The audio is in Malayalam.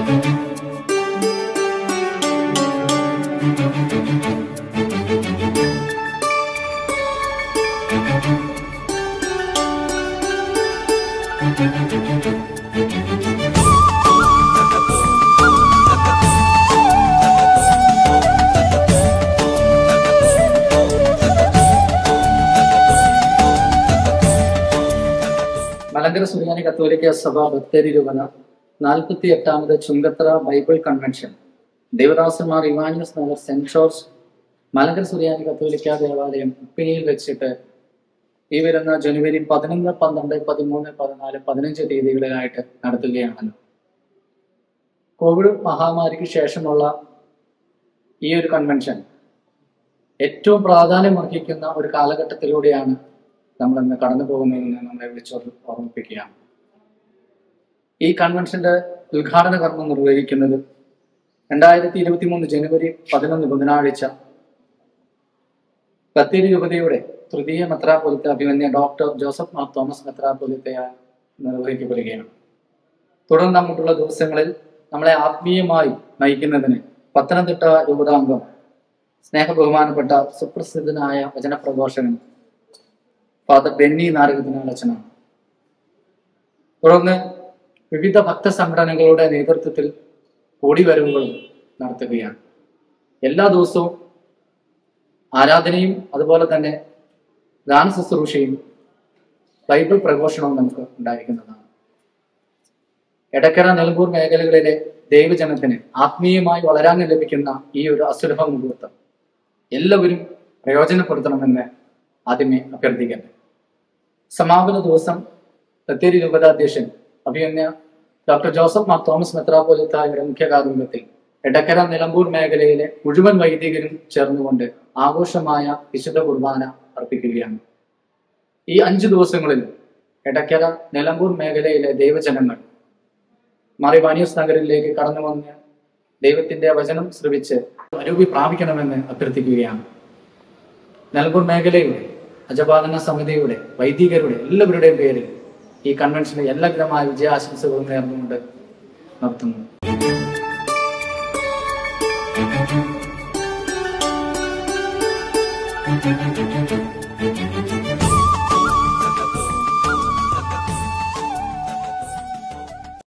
മലങ്കര സുറിയാനി കത്തോലിക്ക സഭ ബത്തേരി രൂപത നാൽപ്പത്തി എട്ടാമത് ചുങ്കത്തറ ബൈബിൾ കൺവെൻഷൻ ദേവദാസന്മാർ ഇവാനിയസ് നഗർ സെന്റ് ജോർജ് മലങ്കര സുറിയാനി കത്തോലിക്ക ദേവാലയം ഉപ്പിനിയിൽ വെച്ചിട്ട് ഈ വരുന്ന ജനുവരി പതിനൊന്ന് പന്ത്രണ്ട് പതിമൂന്ന് പതിനാല് പതിനഞ്ച് തീയതികളിലായിട്ട് നടത്തുകയാണല്ലോ കോവിഡ് മഹാമാരിക്ക് ശേഷമുള്ള ഈ ഒരു കൺവെൻഷൻ ഏറ്റവും പ്രാധാന്യം അർഹിക്കുന്ന ഒരു കാലഘട്ടത്തിലൂടെയാണ് നമ്മൾ ഇന്ന് കടന്നു പോകുന്നതെന്ന് നമ്മളെ വിളിച്ച് ഓർമ്മിപ്പിക്കുകയാണ് ഈ കൺവെൻഷന്റെ ഉദ്ഘാടന കർമ്മം നിർവഹിക്കുന്നത് രണ്ടായിരത്തി ഇരുപത്തി മൂന്ന് ജനുവരി പതിനൊന്ന് ബുധനാഴ്ച ബത്തേരി രൂപതയുടെ തൃതീയ മെത്രാപൊലിത്ത അഭിമന്യ ഡോക്ടർ ജോസഫ് മാർ തോമസ് മെത്രാപൊലിത്തയാൽ നിർവഹിക്കപ്പെടുകയാണ് തുടർന്ന് അങ്ങോട്ടുള്ള ദിവസങ്ങളിൽ നമ്മളെ ആത്മീയമായി നയിക്കുന്നതിന് പത്തനംതിട്ട രൂപതാംഗം സ്നേഹബഹുമാനപ്പെട്ട സുപ്രസിദ്ധനായ വചനപ്രഘോഷകൻ ഫാദർ ബെന്നി നാരകത്തിനാളച്ചനാണ് തുടർന്ന് വിവിധ ഭക്ത സംഘടനകളുടെ നേതൃത്വത്തിൽ കൂടിവരവുകളും നടത്തുകയാണ് എല്ലാ ദിവസവും ആരാധനയും അതുപോലെ തന്നെ ഗാന ശുശ്രൂഷയും ബൈബിൾ പ്രഘോഷണവും നമുക്ക് ഉണ്ടായിരിക്കുന്നതാണ് എടക്കര നിലമ്പൂർ മേഖലകളിലെ ദൈവജനത്തിന് ആത്മീയമായി വളരാൻ ലഭിക്കുന്ന ഈ ഒരു അസുലഭ മുഹൂർത്തം എല്ലാവരും പ്രയോജനപ്പെടുത്തണമെന്ന് ആദ്യമേ അഭ്യർത്ഥിക്കട്ടെ സമാപന ദിവസം ബത്തേരി രൂപതാധ്യക്ഷൻ അഭിമന്യ ഡോക്ടർ ജോസഫ് മാർ തോമസ് മെത്രാപോലിത്തായുടെ മുഖ്യ കാരുണ്യത്തിൽ എടക്കര നിലമ്പൂർ മേഖലയിലെ മുഴുവൻ വൈദികരും ചേർന്നുകൊണ്ട് ആഘോഷമായ വിശുദ്ധ കുർബാന അർപ്പിക്കുകയാണ് ഈ അഞ്ചു ദിവസങ്ങളിൽ എടക്കര നിലമ്പൂർ മേഖലയിലെ ദൈവജനങ്ങൾ മറിവാനിയസ് നഗരിലേക്ക് കടന്നു വന്ന് ദൈവത്തിന്റെ വചനം ശ്രവിച്ച് അരൂപി പ്രാപിക്കണമെന്ന് അഭ്യർത്ഥിക്കുകയാണ് നിലമ്പൂർ മേഖലയുടെ അജപാലന സമിതിയുടെ വൈദികരുടെ എല്ലാവരുടെയും പേരിൽ ഈ കൺവെൻഷന് എല്ലാവിധമായ വിജയാശംസകളും നേർന്നുകൊണ്ട് നിർത്തുന്നു Thank you.